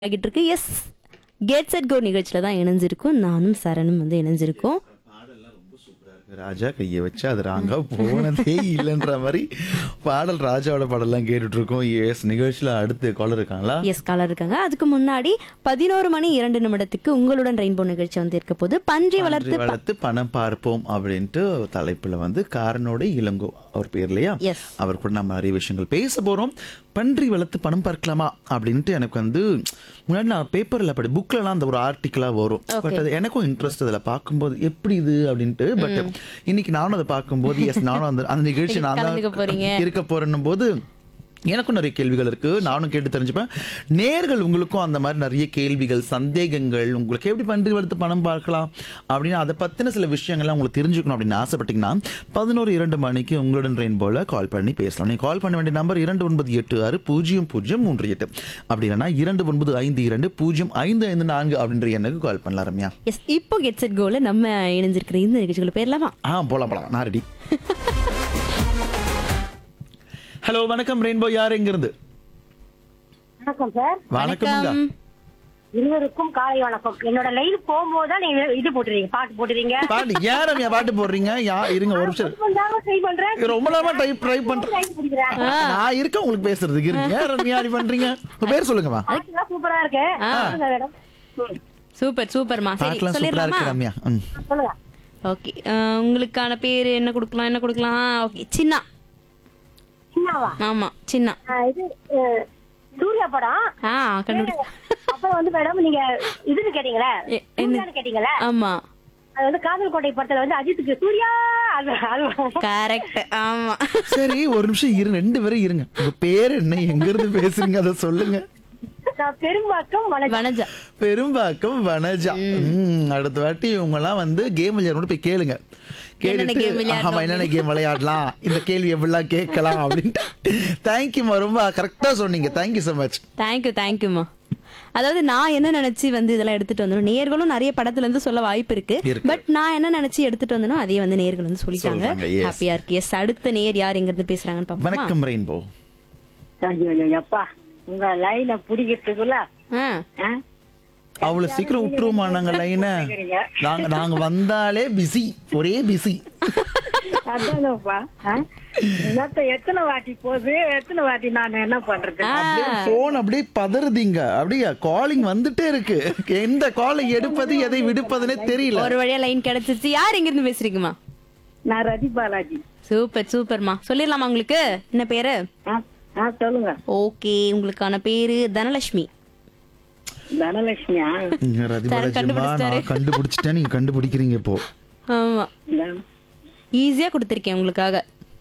ஆகிட்டு இருக்கு S gate set go நிகழ்ச்சியில தான் இணைஞ்சிருக்கும் நானும் சரணும் வந்து இணைஞ்சிருக்கோம் ராஜா கையை வச்சு அது ராங்கா போனதே இல்லைன்ற மாதிரி பாடல் ராஜாவோட பாடல்லாம் கேட்டுட்டு இருக்கோம் எஸ் நிகழ்ச்சியில அடுத்து காலர் இருக்காங்களா எஸ் காலர் இருக்காங்க அதுக்கு முன்னாடி பதினோரு மணி இரண்டு நிமிடத்துக்கு உங்களுடன் ரெயின்போ நிகழ்ச்சி வந்து இருக்க போது பன்றி வளர்த்து பன்றி வளர்த்து பணம் பார்ப்போம் அப்படின்ட்டு தலைப்புல வந்து காரனோட இளங்கோ அவர் பேர் இல்லையா எஸ் அவர் கூட நம்ம நிறைய விஷயங்கள் பேச போறோம் பன்றி வளர்த்து பணம் பார்க்கலாமா அப்படின்ட்டு எனக்கு வந்து முன்னாடி நான் பேப்பர்ல படி புக்லலாம் அந்த ஒரு ஆர்டிக்கிளா வரும் பட் அது எனக்கும் இன்ட்ரெஸ்ட் அதில் பார்க்கும்போது எப்படி இது அப்படின்ட்டு பட் இன்னைக்கு நானும் அதை பார்க்கும்போது எஸ் நானும் அந்த அந்த நிகழ்ச்சி நான் கலந்துக்க போறீங்க. தான் இருக்க போறேன்னும் போது எனக்கும் நிறைய கேள்விகள் இருக்கு நானும் கேட்டு தெரிஞ்சுப்பேன் நேர்கள் உங்களுக்கும் அந்த மாதிரி நிறைய கேள்விகள் சந்தேகங்கள் உங்களுக்கு எப்படி பன்றி வளர்த்து பணம் பார்க்கலாம் அப்படின்னு அதை பத்தின சில விஷயங்கள்லாம் உங்களுக்கு தெரிஞ்சுக்கணும் அப்படின்னு ஆசைப்பட்டீங்கன்னா பதினோரு இரண்டு மணிக்கு உங்களுடன் ரெயின்போல கால் பண்ணி பேசலாம் நீங்க கால் பண்ண வேண்டிய நம்பர் இரண்டு ஒன்பது எட்டு ஆறு பூஜ்ஜியம் பூஜ்ஜியம் மூன்று எட்டு அப்படி இல்லைன்னா இரண்டு ஒன்பது ஐந்து இரண்டு பூஜ்ஜியம் ஐந்து ஐந்து நான்கு அப்படின்ற எண்ணுக்கு கால் பண்ணலாம் ரம்யா எஸ் இப்போ கெட் செட் கோல நம்ம இணைஞ்சிருக்கிற இந்த நிகழ்ச்சிகளை பேர்லாமா ஆ போலாம் போலாம் நான் ரெடி ஹலோ வணக்கம் ரெயின்போ யார் எங்கிருந்து வணக்கம் சார் வணக்கம் இருவருக்கும் காலை வணக்கம் என்னோட லைவ் போகும்போது தான் நீங்க இது போட்டுறீங்க பாட்டு போட்டுறீங்க பாட்டு ஏன் ரம்யா பாட்டு போடுறீங்க யா இருங்க ஒரு நிமிஷம் கொஞ்சம் ட்ரை பண்றேன் இது ரொம்ப நேரமா டைப் ட்ரை பண்றேன் லைவ் பிடிக்கிறேன் நான் இருக்கேன் உங்களுக்கு பேசுறதுக்கு இருங்க ஏன் ரம்யா அப்படி பண்றீங்க உங்க பேர் சொல்லுங்கம்மா பாட்டுலாம் சூப்பரா இருக்கு சொல்லுங்க மேடம் ம், சூப்பர் சூப்பர்மா சரி பாட்டுலாம் சூப்பரா சொல்லிடலாமா இருக்கு ரம்யா ம். சொல்லுங்க ஓகே உங்களுக்கான பேர் என்ன கொடுக்கலாம் என்ன கொடுக்கலாம் ஓகே சின்னா சின்னாவா ஆமா சின்னா ஆ, இது அஹ், சூர்யா படம் ஆ கண்டுபிடி அப்புறம் வந்து மேடம் நீங்க இதுன்னு கேட்டீங்களே எ- என்ன? சூர்யான்னு கேட்டீங்களே ஆமா அது வந்து காதல் கோட்டை படத்துல வந்து அஜித்துக்கு சூர்யா அது அது கரெக்ட் ஆமா சரி ஒரு நிமிஷம் இருங்க ரெண்டு பேரும் இருங்க உங்க பேர் என்ன எங்க இருந்து பேசுறீங்க அதை சொல்லுங்க நான் பெரும்பாக்கம் வளர்ச்சி வனஜா பெரும்பாக்கம் வனஜா ம், அடுத்த வாட்டி இவங்க எல்லாம் வந்து கேம் விளையாடணும் போய் கேளுங்க என்னென்ன கேட்டுட்டு game விளையாடணும் ஆமா என்னென்ன கேம் விளையாடலாம் இந்த கேள்வி எப்படிலாம் கேட்கலாம் அப்படின்ட்டு தேங்க்யூமா ரொம்ப கரெக்டா சொன்னீங்க தேங்க்யூ so மச் தேங்க்யூ தேங்க்யூமா அதாவது நான் என்ன நினைச்சு வந்து இதெல்லாம் எடுத்துட்டு வந்தோம் நேர்களும் நிறைய படத்துல இருந்து சொல்ல வாய்ப்பு இருக்கு இருக்கு. பட் நான் என்ன நினைச்சு எடுத்துட்டு வந்தனோ அதே வந்து நேர்கள் வந்து சொல்லிட்டாங்க சொல்றாங்க, yes. ஹாப்பியா இருக்கு எஸ் அடுத்த நேர் யார் எங்க இருந்து பேசுறாங்கன்னு பாப்போமா வணக்கம் ரெயின்போ ஐயோ ஐயோ, அப்பா உங்க லைனை பிடிக்கிறதுக்குள்ள ஆ, ஆ? அவ்வளவு சீக்கிரம் விட்டுருவோமா நாங்க லைன நாங்க நாங்க வந்தாலே பிஸி ஒரே பிஸி அதானப்பா ஆ? என்னத்த எத்தனை வாட்டி போகுது எத்தனை வாட்டி நான் என்ன பண்றது போன் அப்படியே பதறுதீங்க அப்படியே காலிங் வந்துட்டே இருக்கு எந்த காலை எடுப்பது எதை விடுப்பதுன்னே தெரியல ஒரு வழியா லைன் கிடைச்சிருச்சு யார் எங்க இருந்து பேசுறீங்கம்மா நான் ரதி பாலாஜி சூப்பர் சூப்பர்மா சொல்லிடலாமா உங்களுக்கு என்ன பேரு ஆ, ஆ, சொல்லுங்க ஓகே உங்களுக்கான பேரு தனலட்சுமி தனலட்சுமியா இங்க ரதிபாலாஜிம்மா நான் கண்டுபிடிச்சிட்டேன் நீங்க கண்டுபிடிக்கிறீங்க இப்போ ஆமா இந்த ஈஸியா கொடுத்துருக்கேன் உங்களுக்காக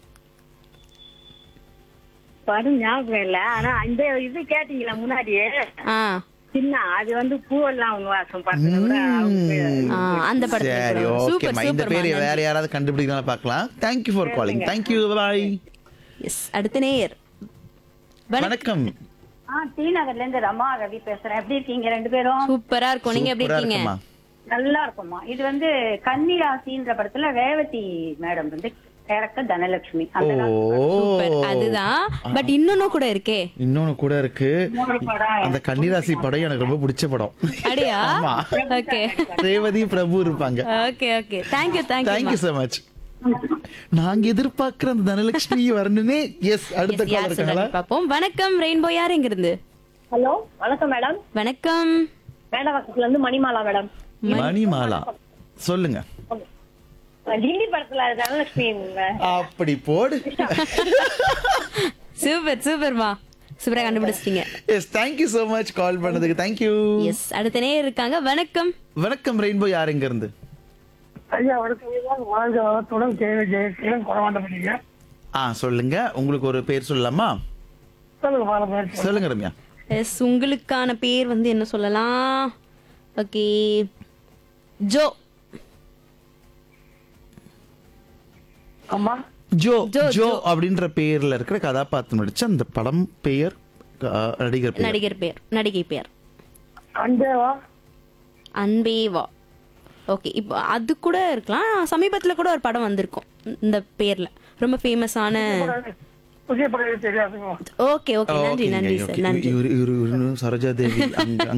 படம் ஞாபகம் இல்ல ஆனா இந்த இது கேட்டீங்களா முன்னாடியே ஆ சின்ன அது வந்து பூவெல்லாம் உங்க வாசம் பார்த்தத விட அவங்க ஆ, அந்த சரி படத்துல சூப்பர் ஓகேம்மா இந்த பேர் சூப்பர் வேற யாராவது கண்டுபிடிக்கலாம் பார்க்கலாம் thank you for calling thank you bye yes அடுத்த நேயர் வணக்கம் ஆ டி நகர்ல இருந்து ரமா ரவி பேசுறேன் எப்படி இருக்கீங்க ரெண்டு பேரும் சூப்பரா இருக்கும் நீங்க எப்படி சூப்பரா இருக்கீங்க இருக்குமா நல்லா இருக்கும்மா இது வந்து கன்னிராசின்ற படத்துல ரேவதி மேடம் வந்து கேரக்டர் தனலட்சுமி அந்த சூப்பர் அதுதான் பட் இன்னொன்னு கூட இருக்கே இன்னொன்னு கூட இருக்கு மூணு படம் அந்த கன்னிராசி படம் எனக்கு ரொம்ப பிடிச்ச படம் அடியா ஆமா. ஓகே ரேவதி பிரபு இருப்பாங்க okay okay thank you thank you thank you so much நாங்க எதிர்பார்க்கிற அந்த தனலட்சுமி வரணுமே எஸ் அடுத்த கால் யார் இருக்காங்களா சொல்றாங்க பாப்போம் வணக்கம் ரெயின்போ யார் எங்க இருந்து ஹலோ வணக்கம் மேடம் வணக்கம் மேடவாக்கத்துல இருந்து மணிமாலா மேடம் மணிமாலா சொல்லுங்க ஹிந்தி படத்துல தனலட்சுமி அப்படி போடு சூப்பர் சூப்பர்மா சூப்பரா கண்டுபிடிச்சிட்டீங்க yes thank you so much call பண்ணதுக்கு தேங்க்யூ எஸ் அடுத்த நேயர் இருக்காங்க வணக்கம் வணக்கம் ரெயின்போ யார் எங்க இருந்து ஐயா வணக்கம் வாழ்க வளத்துடன் கேள்வி ஜெயசீலன் கொடவாண்டப்பட்டீங்க ஆ சொல்லுங்க உங்களுக்கு ஒரு பேர் சொல்லலாமா சொல்லுங்க பால பேர் சொல்லுங்க ரம்யா எஸ் உங்களுக்கான பேர் வந்து என்ன சொல்லலாம் ஓகே ஜோ அம்மா ஜோ ஜோ, ஜோ அப்படின்ற பேர்ல இருக்கிற கதாபாத்திரம் நடிச்ச அந்த படம் பெயர் அஹ், நடிகர் பெயர் நடிகர் பேர் நடிகை பேர் அன்பேவா அன்பேவா ஓகே இப்போ அது கூட இருக்கலாம் சமீபத்துல கூட ஒரு படம் வந்திருக்கும் இந்த பேர்ல ரொம்ப ஃபேமஸான புதிய படம் தெரியாதுங்க ஓகே ஓகே நன்றி ஓகேங்க, நன்றி ஓகே. சார் நன்றி இவரு- இவரு- இவரு சரோஜா தேவி அங்க